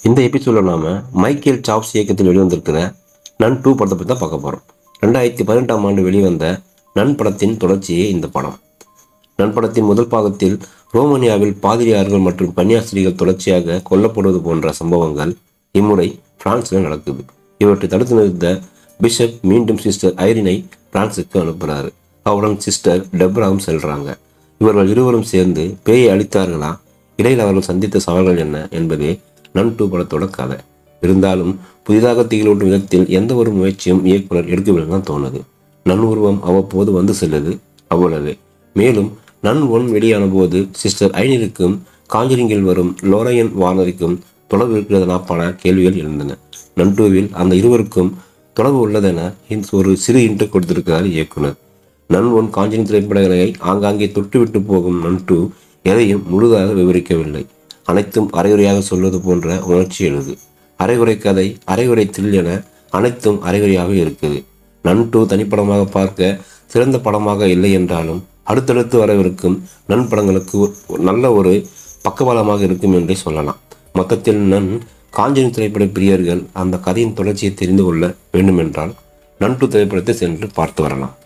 இந்த எபிசோடில் நாம மைக்கேல் சாப்ஸ் இயக்கத்தில் வெளிவந்திருக்கிற நன் டூ படத்தை பற்றி தான் பார்க்க போகிறோம் ரெண்டாயிரத்தி பதினெட்டாம் ஆண்டு வெளிவந்த நன் படத்தின் தொடர்ச்சியே இந்த படம் நன் படத்தின் முதல் பாகத்தில் ரோமானியாவில் பாதிரியார்கள் மற்றும் கன்னியாஸ்திரிகள் தொடர்ச்சியாக கொல்லப்படுவது போன்ற சம்பவங்கள் இம்முறை பிரான்ஸில் நடக்குது இவற்றை தடுத்து நிறுத்த பிஷப் மீண்டும் சிஸ்டர் ஐரினை பிரான்சுக்கு அனுப்புகிறாரு அவருடன் சிஸ்டர் டெப்ராவும் செல்றாங்க இவர்கள் இருவரும் சேர்ந்து பேயை அழித்தார்களா இடையில் அவர்கள் சந்தித்த சவால்கள் என்ன என்பதே நன் டூ படத்தோட கதை இருந்தாலும் புதிதாக திகிலூட்டும் விதத்தில் எந்த ஒரு முயற்சியும் இயக்குனர் எடுக்கவில்லை தான் தோணுது நன் உருவம் அவ்வப்போது வந்து செல்லுது அவ்வளவே மேலும் நன் ஒன் வெளியான போது சிஸ்டர் ஐனிற்கும் காஞ்சிரிங்கில் வரும் லோரையன் வார்னருக்கும் தொடர்பு இருக்கிறதுனா பல கேள்விகள் எழுந்தன நன் டூவில் அந்த இருவருக்கும் தொடர்பு உள்ளதென இந்த ஒரு சிறு இன்ட்டு கொடுத்திருக்கிறார் இயக்குனர் நன் ஒன் காஞ்சிரிங் திரைப்படங்களை ஆங்காங்கே தொட்டுவிட்டு போகும் நன் டூ எதையும் முழுதாக விவரிக்கவில்லை அனைத்தும் அரைகுறையாக சொல்வது போன்ற உணர்ச்சி எழுது அரைகுறை கதை அரைகுறை த்ரில் என அனைத்தும் அரைகுறையாக இருக்குது நன் டூ தனிப்படமாக பார்க்க சிறந்த படமாக இல்லை என்றாலும் அடுத்தடுத்து வரவிருக்கும் நன் படங்களுக்கு ஒரு நல்ல ஒரு பக்கபலமாக இருக்கும் என்றே சொல்லலாம் மொத்தத்தில் நன் காஞ்சனின் திரைப்பட பிரியர்கள் அந்த கதையின் தொடர்ச்சியை தெரிந்து கொள்ள வேண்டுமென்றால் நன் டூ திரைப்படத்தை சென்று பார்த்து வரலாம்